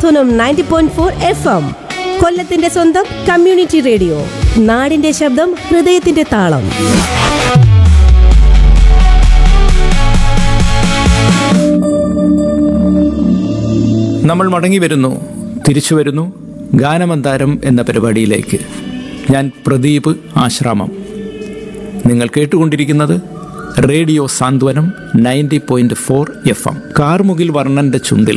സാന്ത്വനം ninety point four F M കൊല്ലത്തിന്റെ സ്വന്തം community radio നാടിന്റെ ശബ്ദം ഹൃദയത്തിന്റെ താളം നമ്മൾ മടങ്ങി വരുന്നു തിരിച്ചു വരുന്നു ഗാനമന്താരം എന്ന പരിപാടിയിലേക്ക് ഞാൻ പ്രദീപ് ആശ്രാമം നിങ്ങൾ കേട്ടുകൊണ്ടിരിക്കുന്നത് radio Santhwanam ninety point four F M കാർമുകിൽ വർണ്ണന്റെ ചുണ്ടിൽ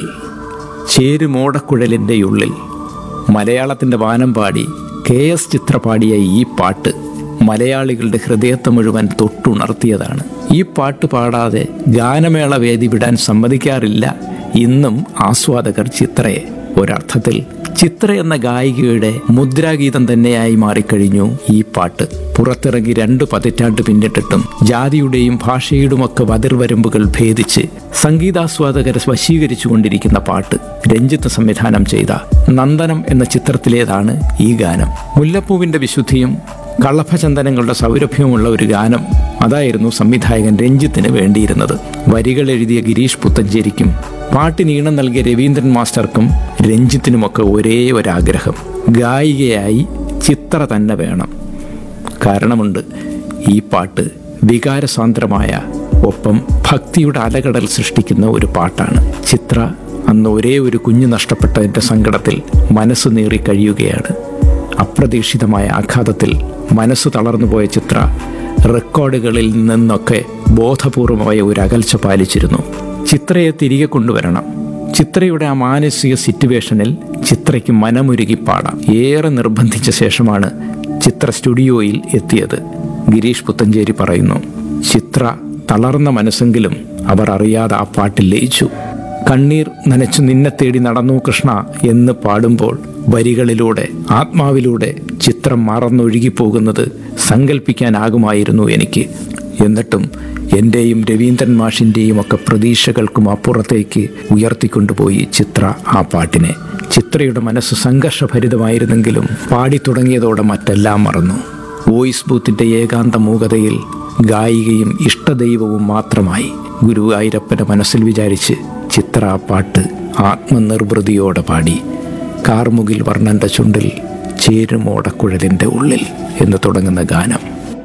ചേരുമോടക്കുഴലിൻ്റെ ഉള്ളിൽ മലയാളത്തിൻ്റെ വാനം പാടി കെ എസ് ചിത്ര പാടിയ ഈ പാട്ട് മലയാളികളുടെ ഹൃദയത്തെ മുഴുവൻ തൊട്ടുണർത്തിയതാണ് ഈ പാട്ട് പാടാതെ ഗാനമേള വേദി വിടാൻ സമ്മതിക്കാറില്ല ഇന്നും ആസ്വാദകർ ചിത്രയെ ഒരർത്ഥത്തിൽ ചിത്ര എന്ന ഗായികയുടെ മുദ്രാഗീതം തന്നെയായി മാറിക്കഴിഞ്ഞു ഈ പാട്ട് പുറത്തിറങ്ങി രണ്ടു പതിറ്റാണ്ട് പിന്നിട്ടിട്ടും ജാതിയുടെയും ഭാഷയുടെയുമൊക്കെ വതിർവരമ്പുകൾ ഭേദിച്ച് സംഗീതാസ്വാദകരെ വശീകരിച്ചു കൊണ്ടിരിക്കുന്ന പാട്ട് രഞ്ജിത്ത് സംവിധാനം ചെയ്ത നന്ദനം എന്ന ചിത്രത്തിലേതാണ് ഈ ഗാനം മുല്ലപ്പൂവിന്റെ വിശുദ്ധിയും കളഭചന്ദനങ്ങളുടെ സൗരഭ്യവുമുള്ള ഒരു ഗാനം അതായിരുന്നു സംവിധായകൻ രഞ്ജിത്തിന് വേണ്ടിയിരുന്നത് വരികൾ എഴുതിയ ഗിരീഷ് പുത്തഞ്ചേരിക്കും പാട്ടിനീണം നൽകിയ രവീന്ദ്രൻ മാസ്റ്റർക്കും രഞ്ജിത്തിനുമൊക്കെ ഒരേ ഒരാഗ്രഹം ഗായികയായി ചിത്ര തന്നെ വേണം കാരണമുണ്ട് ഈ പാട്ട് വികാരസാന്ദ്രമായ ഒപ്പം ഭക്തിയുടെ അലകടൽ സൃഷ്ടിക്കുന്ന ഒരു പാട്ടാണ് ചിത്ര അന്ന് ഒരേ ഒരു കുഞ്ഞു നഷ്ടപ്പെട്ടതിൻ്റെ സങ്കടത്തിൽ മനസ്സ് നീറി കഴിയുകയാണ് അപ്രതീക്ഷിതമായ ആഘാതത്തിൽ മനസ്സ് തളർന്നുപോയ ചിത്ര റെക്കോർഡുകളിൽ നിന്നൊക്കെ ബോധപൂർവമായ ഒരു അകൽച്ച പാലിച്ചിരുന്നു ചിത്രയെ തിരികെ കൊണ്ടുവരണം ചിത്രയുടെ ആ മാനസിക സിറ്റുവേഷനിൽ ചിത്രയ്ക്ക് മനമുരുകി പാടാം ഏറെ നിർബന്ധിച്ച ശേഷമാണ് ചിത്ര സ്റ്റുഡിയോയിൽ എത്തിയത് ഗിരീഷ് പുത്തഞ്ചേരി പറയുന്നു ചിത്ര തളർന്ന മനസ്സെങ്കിലും അവർ അറിയാതെ ആ പാട്ടിൽ ലയിച്ചു കണ്ണീർ നനച്ചു നിന്നെ തേടി നടന്നു കൃഷ്ണ എന്ന് പാടുമ്പോൾ വരികളിലൂടെ ആത്മാവിലൂടെ ചിത്രം മറന്നൊഴുകിപ്പോകുന്നത് സങ്കല്പിക്കാനാകുമായിരുന്നു എനിക്ക് എന്നിട്ടും എൻ്റെയും രവീന്ദ്രൻ മാഷിൻ്റെയും ഒക്കെ പ്രതീക്ഷകൾക്കും അപ്പുറത്തേക്ക് ഉയർത്തിക്കൊണ്ടുപോയി ചിത്ര ആ പാട്ടിനെ ചിത്രയുടെ മനസ്സ് സംഘർഷഭരിതമായിരുന്നെങ്കിലും പാടി തുടങ്ങിയതോടെ മറ്റെല്ലാം മറന്നു വോയിസ് ബൂത്തിൻ്റെ ഏകാന്ത മൂകതയിൽ ഗായികയും ഇഷ്ടദൈവവും മാത്രമായി ഗുരുവായൂരപ്പൻ്റെ മനസ്സിൽ വിചാരിച്ച് ചിത്ര ആ പാട്ട് ആത്മനിർവൃതിയോടെ പാടി കാർമുകിൽ വർണ്ണന്റെ ചുണ്ടിൽ ചേരുമോടക്കുഴലിൻ്റെ ഉള്ളിൽ എന്ന് തുടങ്ങുന്ന ഗാനം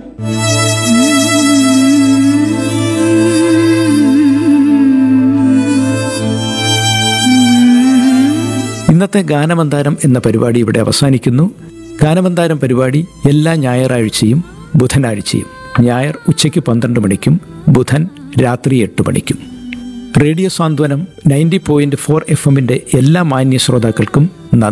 ഇന്നത്തെ ഗാനമന്താരം എന്ന പരിപാടി ഇവിടെ അവസാനിക്കുന്നു ഗാനമന്താരം പരിപാടി എല്ലാ ഞായറാഴ്ചയും ബുധനാഴ്ചയും ഞായർ ഉച്ചയ്ക്ക് പന്ത്രണ്ട് മണിക്കും ബുധൻ രാത്രി എട്ട് മണിക്കും radio Santhwanam ninety point four F എമ്മിൻ്റെ എല്ലാ മാന്യ ശ്രോതാക്കൾക്കും